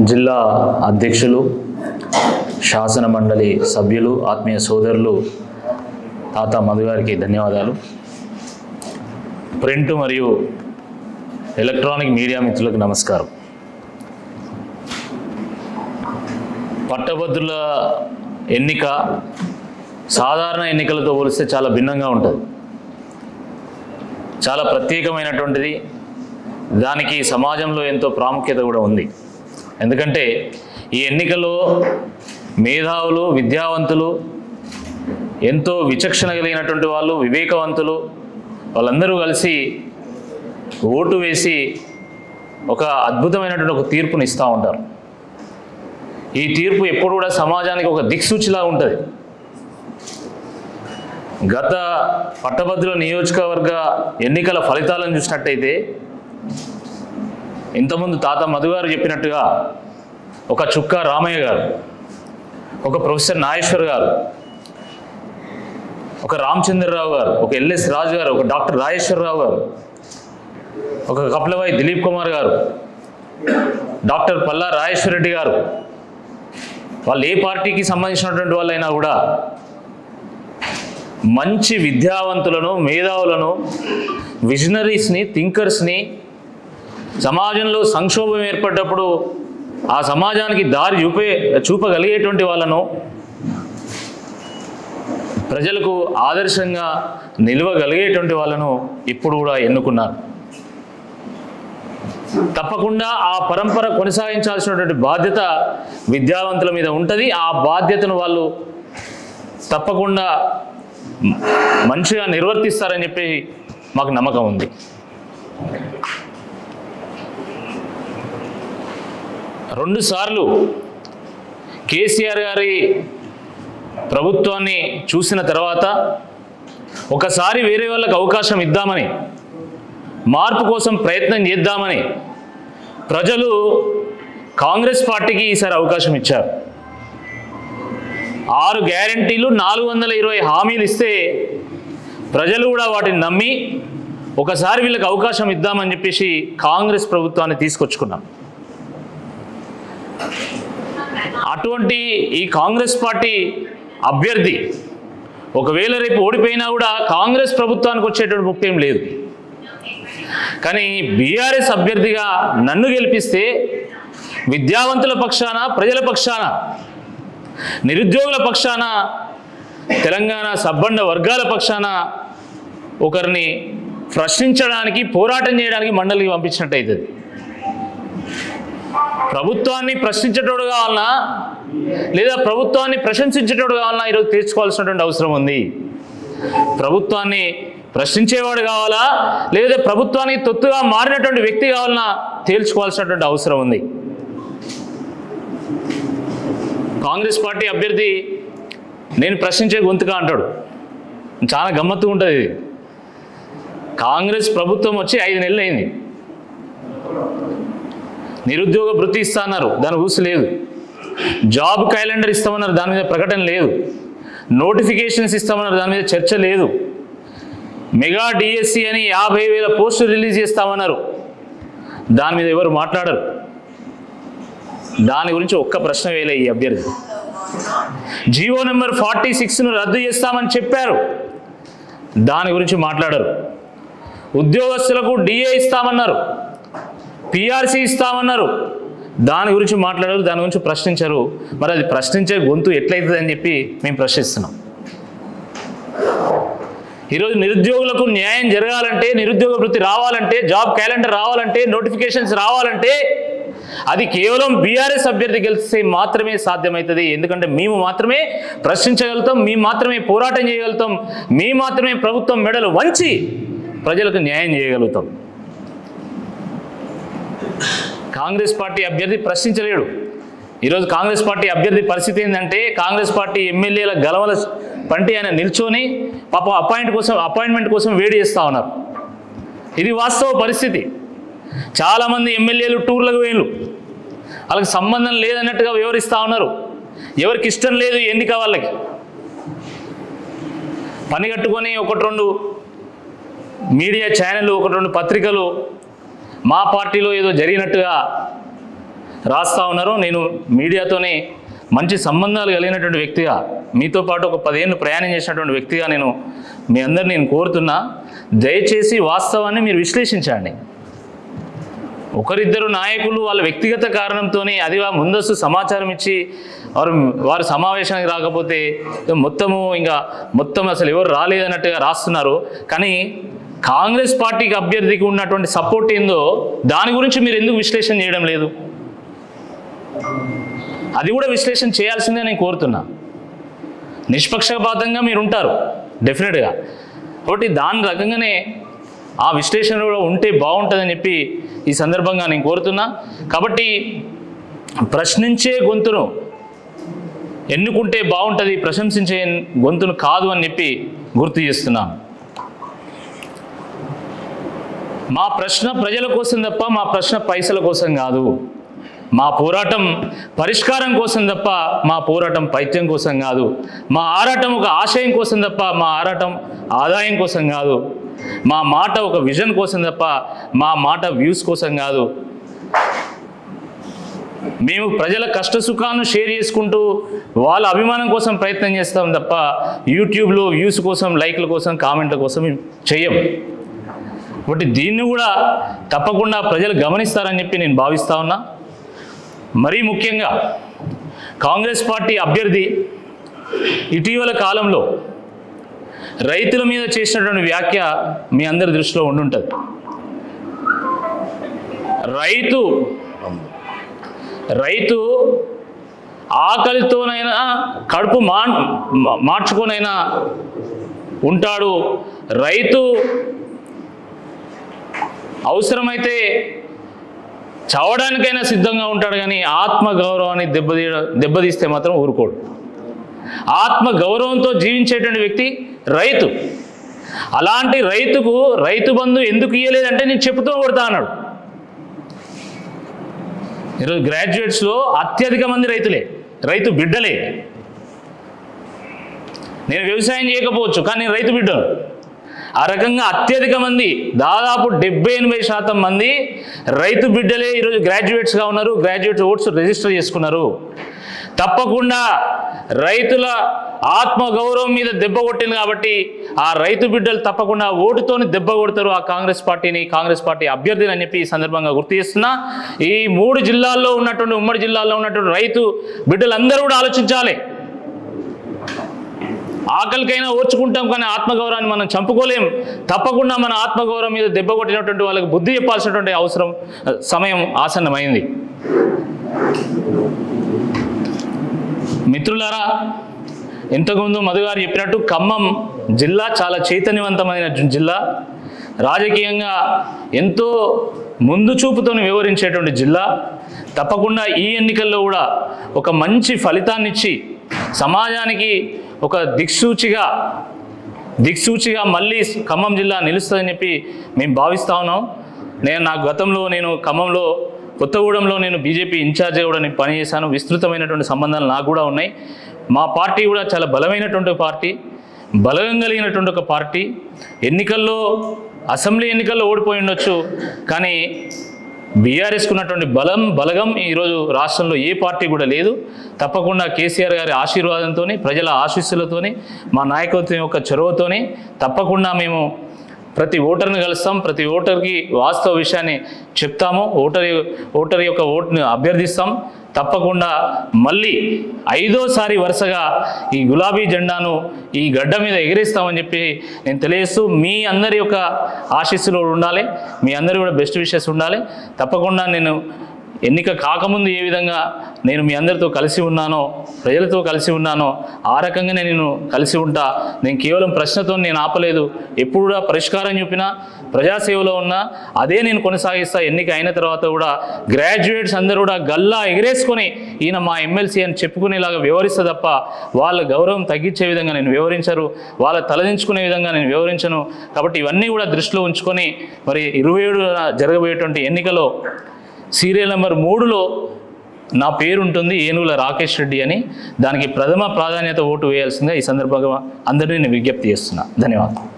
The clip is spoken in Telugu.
జిల్లా అధ్యక్షులు శాసన మండలి సభ్యులు ఆత్మీయ సోదరులు తాత మధు గారికి ధన్యవాదాలు ప్రింట్ మరియు ఎలక్ట్రానిక్ మీడియా మిత్రులకు నమస్కారం పట్టభద్రుల ఎన్నిక సాధారణ ఎన్నికలతో పోలిస్తే చాలా భిన్నంగా ఉంటుంది చాలా ప్రత్యేకమైనటువంటిది దానికి సమాజంలో ఎంతో ప్రాముఖ్యత కూడా ఉంది ఎందుకంటే ఈ ఎన్నికల్లో మేధావులు విద్యావంతులు ఎంతో విచక్షణ కలిగినటువంటి వాళ్ళు వివేకవంతులు వాళ్ళందరూ కలిసి ఓటు వేసి ఒక అద్భుతమైనటువంటి ఒక తీర్పుని ఇస్తూ ఉంటారు ఈ తీర్పు ఎప్పుడు కూడా సమాజానికి ఒక దిక్సూచిలా ఉంటుంది గత పట్టభద్రుల నియోజకవర్గ ఎన్నికల ఫలితాలను చూసినట్టయితే ఇంతకుముందు తాత మధు గారు చెప్పినట్టుగా ఒక చుక్క రామయ్య గారు ఒక ప్రొఫెసర్ నాగేశ్వర్ గారు ఒక రామచంద్రరావు గారు ఒక ఎల్ఎస్ రాజు గారు ఒక డాక్టర్ రాజేశ్వరరావు గారు ఒక కపిలవాయి దిలీప్ కుమార్ గారు డాక్టర్ పల్లా రాజేశ్వర రెడ్డి గారు వాళ్ళు ఏ పార్టీకి సంబంధించినటువంటి వాళ్ళైనా కూడా మంచి విద్యావంతులను మేధావులను విజనరీస్ని థింకర్స్ని సమాజంలో సంక్షోభం ఏర్పడ్డప్పుడు ఆ సమాజానికి దారి చూపే చూపగలిగేటువంటి వాళ్ళను ప్రజలకు ఆదర్శంగా నిలవగలిగేటువంటి వాళ్ళను ఇప్పుడు కూడా ఎన్నుకున్నారు తప్పకుండా ఆ పరంపర కొనసాగించాల్సినటువంటి బాధ్యత విద్యావంతుల మీద ఉంటుంది ఆ బాధ్యతను వాళ్ళు తప్పకుండా మ- మంచిగా నిర్వర్తిస్తారని చెప్పి మాకు నమ్మకం ఉంది రెండు సార్లు కేసీఆర్ గారి ప్రభుత్వాన్ని చూసిన తర్వాత ఒకసారి వేరే వాళ్ళకి అవకాశం ఇద్దామని మార్పు కోసం ప్రయత్నం చేద్దామని ప్రజలు కాంగ్రెస్ పార్టీకి ఈసారి అవకాశం ఇచ్చారు ఆరు గ్యారంటీలు నాలుగు వందల ఇరవై హామీలు ఇస్తే ప్రజలు కూడా వాటిని నమ్మి ఒకసారి వీళ్ళకి అవకాశం ఇద్దామని చెప్పేసి కాంగ్రెస్ ప్రభుత్వాన్ని తీసుకొచ్చుకున్నాం అటువంటి ఈ కాంగ్రెస్ పార్టీ అభ్యర్థి ఒకవేళ రేపు ఓడిపోయినా కూడా కాంగ్రెస్ ప్రభుత్వానికి వచ్చేటువంటి ముఖ్యం ఏం లేదు కానీ బీఆర్ఎస్ అభ్యర్థిగా నన్ను గెలిపిస్తే విద్యావంతుల పక్షాన ప్రజల పక్షాన నిరుద్యోగుల పక్షాన తెలంగాణ సబ్బండ వర్గాల పక్షాన ఒకరిని ప్రశ్నించడానికి పోరాటం చేయడానికి మండలికి పంపించినట్టు అవుతుంది ప్రభుత్వాన్ని ప్రశ్నించేటోడు కావాలన్నా లేదా ప్రభుత్వాన్ని ప్రశంసించేటోడు కావాలన్నా ఈరోజు తీర్చుకోవాల్సినటువంటి అవసరం ఉంది ప్రభుత్వాన్ని ప్రశ్నించేవాడు కావాలా లేదా ప్రభుత్వానికి తొత్తుగా మారినటువంటి వ్యక్తి కావాలన్నా తేల్చుకోవాల్సినటువంటి అవసరం ఉంది కాంగ్రెస్ పార్టీ అభ్యర్థి నేను ప్రశ్నించే గొంతుగా అంటాడు చాలా గమ్మత్తు ఉంటుంది ఇది కాంగ్రెస్ ప్రభుత్వం వచ్చి ఐదు నెలలు అయింది నిరుద్యోగ భృతి ఇస్తా అన్నారు దాని ఊసి లేదు జాబ్ క్యాలెండర్ ఇస్తామన్నారు దాని మీద ప్రకటన లేదు నోటిఫికేషన్స్ ఇస్తామన్నారు దాని మీద చర్చ లేదు మెగా డిఎస్సి అని యాభై వేల పోస్టులు రిలీజ్ చేస్తామన్నారు దాని మీద ఎవరు మాట్లాడరు దాని గురించి ఒక్క ప్రశ్న వేలే ఈ అభ్యర్థి జియో నెంబర్ ఫార్టీ సిక్స్ను రద్దు చేస్తామని చెప్పారు దాని గురించి మాట్లాడరు ఉద్యోగస్తులకు డిఏ ఇస్తామన్నారు పిఆర్సీ ఇస్తామన్నారు దాని గురించి మాట్లాడారు దాని గురించి ప్రశ్నించారు మరి అది ప్రశ్నించే గొంతు ఎట్లయితుంది అని చెప్పి మేము ప్రశ్నిస్తున్నాం ఈరోజు నిరుద్యోగులకు న్యాయం జరగాలంటే నిరుద్యోగ వృత్తి రావాలంటే జాబ్ క్యాలెండర్ రావాలంటే నోటిఫికేషన్స్ రావాలంటే అది కేవలం బీఆర్ఎస్ అభ్యర్థి గెలిస్తే మాత్రమే సాధ్యమవుతుంది ఎందుకంటే మేము మాత్రమే ప్రశ్నించగలుగుతాం మేము మాత్రమే పోరాటం చేయగలుగుతాం మేము మాత్రమే ప్రభుత్వం మెడలు వంచి ప్రజలకు న్యాయం చేయగలుగుతాం కాంగ్రెస్ పార్టీ అభ్యర్థి ప్రశ్నించలేడు ఈరోజు కాంగ్రెస్ పార్టీ అభ్యర్థి పరిస్థితి ఏంటంటే కాంగ్రెస్ పార్టీ ఎమ్మెల్యేల గలవల పంటి ఆయన నిల్చొని పాపం అపాయింట్ కోసం అపాయింట్మెంట్ కోసం వేడి చేస్తూ ఉన్నారు ఇది వాస్తవ పరిస్థితి చాలామంది ఎమ్మెల్యేలు టూర్లకు వేయలు వాళ్ళకి సంబంధం లేదన్నట్టుగా వివరిస్తూ ఉన్నారు ఎవరికి ఇష్టం లేదు ఈ ఎన్నిక వాళ్ళకి పని కట్టుకొని ఒకటి రెండు మీడియా ఛానళ్ళు ఒకటి రెండు పత్రికలు మా పార్టీలో ఏదో జరిగినట్టుగా రాస్తా ఉన్నారు నేను మీడియాతోనే మంచి సంబంధాలు కలిగినటువంటి వ్యక్తిగా మీతో పాటు ఒక పదేళ్ళు ప్రయాణం చేసినటువంటి వ్యక్తిగా నేను మీ అందరిని నేను కోరుతున్నా దయచేసి వాస్తవాన్ని మీరు విశ్లేషించండి ఒకరిద్దరు నాయకులు వాళ్ళ వ్యక్తిగత కారణంతోనే అది వా- ముందస్తు సమాచారం ఇచ్చి వారు వారు సమావేశానికి రాకపోతే మొత్తము ఇంకా మొత్తం అసలు ఎవరు రాలేదన్నట్టుగా రాస్తున్నారు కానీ కాంగ్రెస్ పార్టీకి అభ్యర్థికి ఉన్నటువంటి సపోర్ట్ ఏందో దాని గురించి మీరు ఎందుకు విశ్లేషణ చేయడం లేదు అది కూడా విశ్లేషణ చేయాల్సిందే నేను కోరుతున్నా నిష్పక్షపాతంగా మీరు ఉంటారు డెఫినెట్గా కాబట్టి దాని రకంగానే ఆ విశ్లేషణ కూడా ఉంటే బాగుంటుందని చెప్పి ఈ సందర్భంగా నేను కోరుతున్నా కాబట్టి ప్రశ్నించే గొంతును ఎన్నుకుంటే బాగుంటుంది ప్రశంసించే గొంతును కాదు అని చెప్పి గుర్తు చేస్తున్నాను మా ప్రశ్న ప్రజల కోసం తప్ప మా ప్రశ్న పైసల కోసం కాదు మా పోరాటం పరిష్కారం కోసం తప్ప మా పోరాటం పైత్యం కోసం కాదు మా ఆరాటం ఒక ఆశయం కోసం తప్ప మా ఆరాటం ఆదాయం కోసం కాదు మా మాట ఒక విజన్ కోసం తప్ప మా మాట వ్యూస్ కోసం కాదు మేము ప్రజల కష్ట సుఖాలను షేర్ చేసుకుంటూ వాళ్ళ అభిమానం కోసం ప్రయత్నం చేస్తాం తప్ప యూట్యూబ్లో వ్యూస్ కోసం లైక్ల కోసం కామెంట్ల కోసం మేము చెయ్యం కాబట్టి దీన్ని కూడా తప్పకుండా ప్రజలు గమనిస్తారని చెప్పి నేను భావిస్తా ఉన్నా మరీ ముఖ్యంగా కాంగ్రెస్ పార్టీ అభ్యర్థి ఇటీవల కాలంలో రైతుల మీద చేసినటువంటి వ్యాఖ్య మీ అందరి దృష్టిలో ఉండుంటుంది రైతు రైతు ఆకలితోనైనా కడుపు మా మార్చుకొనైనా ఉంటాడు రైతు అవసరమైతే చావడానికైనా సిద్ధంగా ఉంటాడు కానీ ఆత్మ గౌరవాన్ని దెబ్బతీ దెబ్బతీస్తే మాత్రం ఊరుకోడు ఆత్మ గౌరవంతో జీవించేటువంటి వ్యక్తి రైతు అలాంటి రైతుకు రైతు బంధు ఎందుకు ఇయ్యలేదంటే నేను చెప్పుతూ కొడతా అన్నాడు ఈరోజు గ్రాడ్యుయేట్స్లో అత్యధిక మంది రైతులే రైతు బిడ్డలే నేను వ్యవసాయం చేయకపోవచ్చు కానీ నేను రైతు బిడ్డను ఆ రకంగా అత్యధిక మంది దాదాపు డెబ్బై ఎనభై శాతం మంది రైతు బిడ్డలే ఈరోజు గ్రాడ్యుయేట్స్గా ఉన్నారు గ్రాడ్యుయేట్ ఓట్స్ రిజిస్టర్ చేసుకున్నారు తప్పకుండా రైతుల ఆత్మ గౌరవం మీద దెబ్బ కొట్టింది కాబట్టి ఆ రైతు బిడ్డలు తప్పకుండా ఓటుతోని దెబ్బ కొడతారు ఆ కాంగ్రెస్ పార్టీని కాంగ్రెస్ పార్టీ అభ్యర్థిని అని చెప్పి ఈ సందర్భంగా గుర్తు చేస్తున్నా ఈ మూడు జిల్లాల్లో ఉన్నటువంటి ఉమ్మడి జిల్లాల్లో ఉన్నటువంటి రైతు బిడ్డలందరూ కూడా ఆలోచించాలి ఆకలికైనా ఓర్చుకుంటాం కానీ ఆత్మగౌరవాన్ని మనం చంపుకోలేం తప్పకుండా మన ఆత్మగౌరవం మీద దెబ్బ కొట్టినటువంటి వాళ్ళకి బుద్ధి చెప్పాల్సినటువంటి అవసరం సమయం ఆసన్నమైంది మిత్రులారా ఇంతకుముందు మధు గారు చెప్పినట్టు ఖమ్మం జిల్లా చాలా చైతన్యవంతమైన జు- జిల్లా రాజకీయంగా ఎంతో ముందు చూపుతో వివరించేటువంటి జిల్లా తప్పకుండా ఈ ఎన్నికల్లో కూడా ఒక మంచి ఫలితాన్ని ఇచ్చి సమాజానికి ఒక దిక్సూచిగా దిక్సూచిగా మళ్ళీ ఖమ్మం జిల్లా నిలుస్తుందని చెప్పి మేము భావిస్తా ఉన్నాం నేను నా గతంలో నేను ఖమ్మంలో కొత్తగూడెంలో నేను బీజేపీ ఇన్ఛార్జిగా కూడా నేను పనిచేశాను విస్తృతమైనటువంటి సంబంధాలు నాకు కూడా ఉన్నాయి మా పార్టీ కూడా చాలా బలమైనటువంటి పార్టీ బలం కలిగినటువంటి ఒక పార్టీ ఎన్నికల్లో అసెంబ్లీ ఎన్నికల్లో ఓడిపోయి ఉండొచ్చు కానీ బీఆర్ఎస్కు ఉన్నటువంటి బలం బలగం ఈరోజు రాష్ట్రంలో ఏ పార్టీ కూడా లేదు తప్పకుండా కేసీఆర్ గారి ఆశీర్వాదంతోని ప్రజల ఆశీస్సులతోని మా నాయకత్వం యొక్క చొరవతోని తప్పకుండా మేము ప్రతి ఓటర్ని కలుస్తాం ప్రతి ఓటర్కి వాస్తవ విషయాన్ని చెప్తాము ఓటర్ ఓటర్ యొక్క ఓటుని అభ్యర్థిస్తాం తప్పకుండా మళ్ళీ ఐదోసారి వరుసగా ఈ గులాబీ జెండాను ఈ గడ్డ మీద ఎగిరేస్తామని చెప్పి నేను తెలియజేస్తూ మీ అందరి యొక్క ఆశీస్సులు ఉండాలి మీ అందరి కూడా బెస్ట్ విషెస్ ఉండాలి తప్పకుండా నేను ఎన్నిక కాకముందు ఏ విధంగా నేను మీ అందరితో కలిసి ఉన్నానో ప్రజలతో కలిసి ఉన్నానో ఆ రకంగానే నేను కలిసి ఉంటా నేను కేవలం ప్రశ్నతో నేను ఆపలేదు ఎప్పుడు కూడా పరిష్కారం చూపినా ప్రజాసేవలో ఉన్నా అదే నేను కొనసాగిస్తా ఎన్నిక అయిన తర్వాత కూడా గ్రాడ్యుయేట్స్ అందరూ కూడా గల్లా ఎగరేసుకొని ఈయన మా ఎమ్మెల్సీ అని చెప్పుకునేలాగా వివరిస్తా తప్ప వాళ్ళ గౌరవం తగ్గించే విధంగా నేను వివరించరు వాళ్ళ తలదించుకునే విధంగా నేను వివరించను కాబట్టి ఇవన్నీ కూడా దృష్టిలో ఉంచుకొని మరి ఇరవై ఏడు జరగబోయేటువంటి ఎన్నికలో సీరియల్ నెంబర్ మూడులో నా పేరు ఉంటుంది ఏనుగుల రాకేష్ రెడ్డి అని దానికి ప్రథమ ప్రాధాన్యత ఓటు వేయాల్సిందిగా ఈ సందర్భంగా అందరినీ నేను విజ్ఞప్తి చేస్తున్నా ధన్యవాదాలు